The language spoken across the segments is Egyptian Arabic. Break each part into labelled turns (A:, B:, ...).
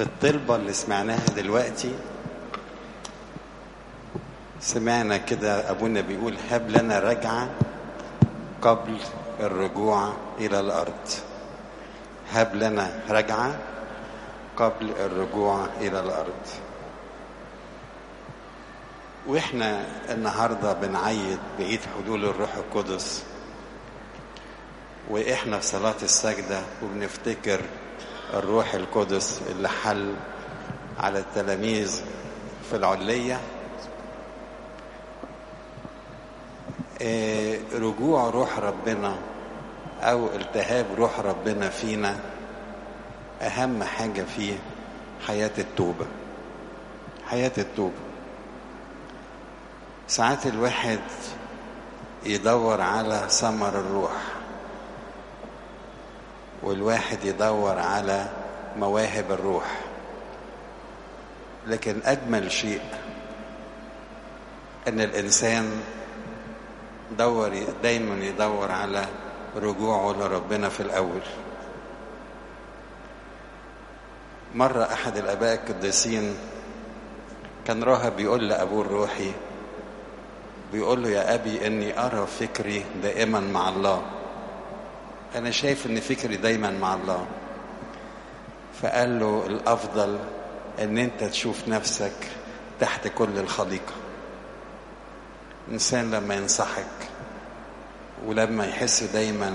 A: في الطلبة اللي سمعناها دلوقتي سمعنا كده أبونا بيقول هب لنا رجعة قبل الرجوع إلى الأرض هب لنا رجعة قبل الرجوع إلى الأرض وإحنا النهاردة بنعيد بعيد حلول الروح القدس وإحنا في صلاة السجدة وبنفتكر الروح القدس اللي حل على التلاميذ في العلية إيه رجوع روح ربنا أو التهاب روح ربنا فينا أهم حاجة فيه حياة التوبة حياة التوبة ساعات الواحد يدور على ثمر الروح والواحد يدور على مواهب الروح لكن اجمل شيء ان الانسان دور دايما يدور على رجوعه لربنا في الاول مره احد الاباء القديسين كان راهب بيقول لابوه الروحي بيقول له يا ابي اني ارى فكري دائما مع الله أنا شايف إن فكري دايما مع الله فقال له الأفضل إن أنت تشوف نفسك تحت كل الخليقة إنسان لما ينصحك ولما يحس دايما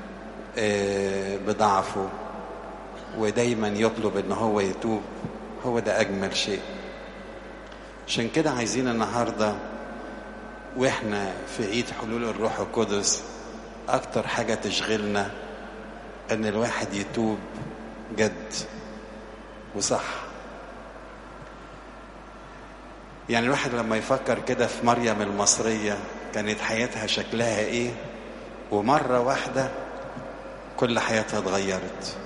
A: بضعفه ودايما يطلب إن هو يتوب هو ده أجمل شيء عشان كده عايزين النهارده واحنا في عيد حلول الروح القدس أكتر حاجة تشغلنا إن الواحد يتوب جد وصح يعني الواحد لما يفكر كده في مريم المصرية كانت حياتها شكلها إيه ومرة واحدة كل حياتها اتغيرت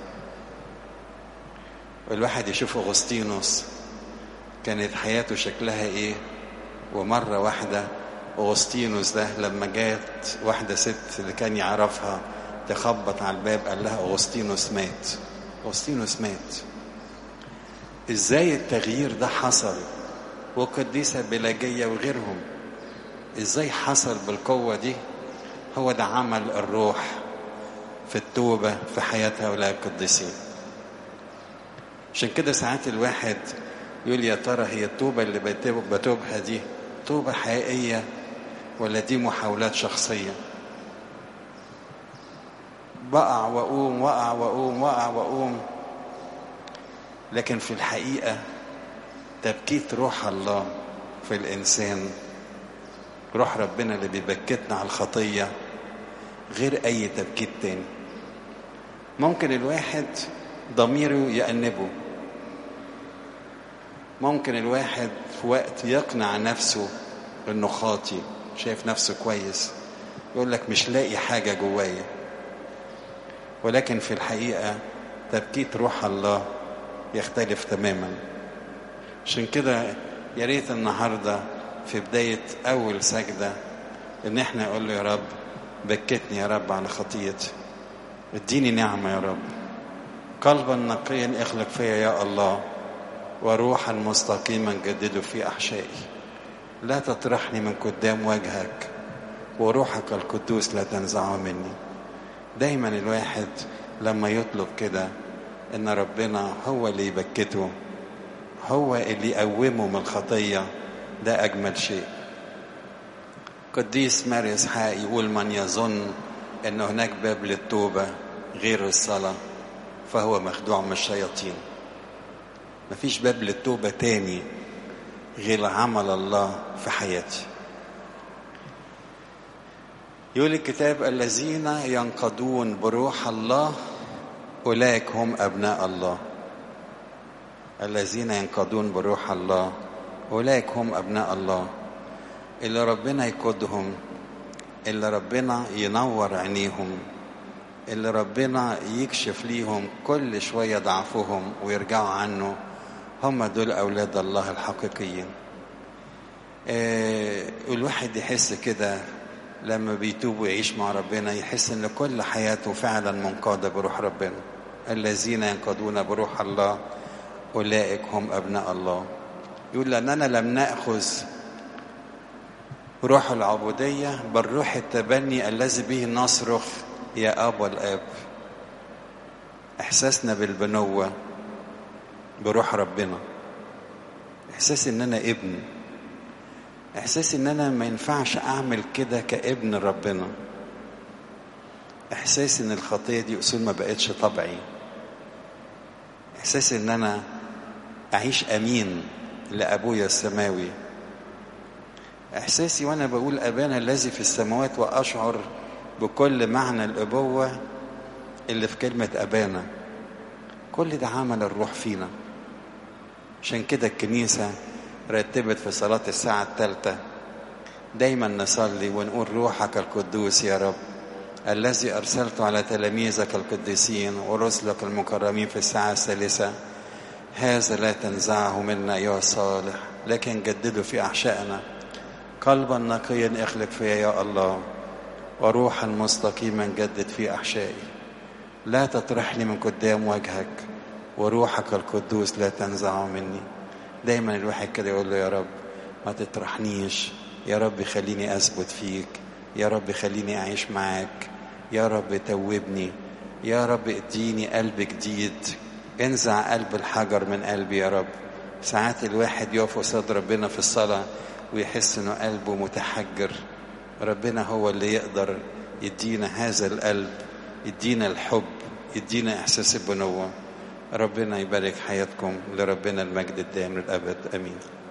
A: الواحد يشوف أغسطينوس كانت حياته شكلها إيه ومرة واحدة أغسطينوس ده لما جات واحدة ست اللي كان يعرفها تخبط على الباب قال لها أغسطينوس مات أغسطينوس مات إزاي التغيير ده حصل وقديسة بلاجية وغيرهم إزاي حصل بالقوة دي هو ده عمل الروح في التوبة في حياة هؤلاء القديسين عشان كده ساعات الواحد يقول يا ترى هي التوبة اللي بتوبها دي توبة حقيقية ولا دي محاولات شخصية بقع وأقوم وقع وأقوم وقع وأقوم لكن في الحقيقة تبكيت روح الله في الإنسان روح ربنا اللي بيبكتنا على الخطية غير أي تبكيت تاني ممكن الواحد ضميره يأنبه ممكن الواحد في وقت يقنع نفسه انه خاطي شايف نفسه كويس يقول لك مش لاقي حاجة جوايا ولكن في الحقيقة تبكيت روح الله يختلف تماما عشان كده يا ريت النهاردة في بداية أول سجدة إن احنا نقول له يا رب بكتني يا رب على خطيتي اديني نعمة يا رب قلبا نقيا اخلق فيا يا الله وروحا مستقيما جدده في احشائي لا تطرحني من قدام وجهك وروحك القدوس لا تنزعه مني دايما الواحد لما يطلب كده ان ربنا هو اللي يبكته هو اللي يقومه من الخطيه ده اجمل شيء قديس ماري اسحاق يقول من يظن ان هناك باب للتوبه غير الصلاه فهو مخدوع من الشياطين مفيش باب للتوبة تاني غير عمل الله في حياتي يقول الكتاب الذين ينقضون بروح الله أولئك هم أبناء الله الذين ينقضون بروح الله أولئك هم أبناء الله اللي ربنا يقودهم اللي ربنا ينور عينيهم اللي ربنا يكشف ليهم كل شوية ضعفهم ويرجعوا عنه هم دول أولاد الله الحقيقيين آه الواحد يحس كده لما بيتوب ويعيش مع ربنا يحس ان كل حياته فعلا منقاده بروح ربنا الذين ينقضون بروح الله أولئك هم أبناء الله يقول لأننا لم نأخذ روح العبودية بل روح التبني الذي به نصرخ يا أب والآب إحساسنا بالبنوة بروح ربنا إحساس إن أنا ابن إحساس إن أنا ما ينفعش أعمل كده كابن ربنا إحساس إن الخطية دي أصول ما بقتش طبعي إحساس إن أنا أعيش أمين لأبويا السماوي إحساسي وأنا بقول أبانا الذي في السماوات وأشعر بكل معنى الأبوة اللي في كلمة أبانا كل ده عمل الروح فينا عشان كده الكنيسة رتبت في صلاة الساعة الثالثة دايما نصلي ونقول روحك القدوس يا رب الذي أرسلت على تلاميذك القديسين ورسلك المكرمين في الساعة الثالثة هذا لا تنزعه منا أيها الصالح لكن جدده في أحشائنا قلبا نقيا اخلق فيا يا الله وروحا مستقيما جدد في أحشائي لا تطرحني من قدام وجهك وروحك القدوس لا تنزعه مني دايما الواحد كده يقول له يا رب ما تطرحنيش يا رب خليني أثبت فيك يا رب خليني أعيش معاك يا رب توبني يا رب اديني قلب جديد انزع قلب الحجر من قلبي يا رب ساعات الواحد يقف قصاد ربنا في الصلاة ويحس انه قلبه متحجر ربنا هو اللي يقدر يدينا هذا القلب يدينا الحب يدينا احساس البنوة ربنا يبارك حياتكم لربنا المجد الدائم للابد امين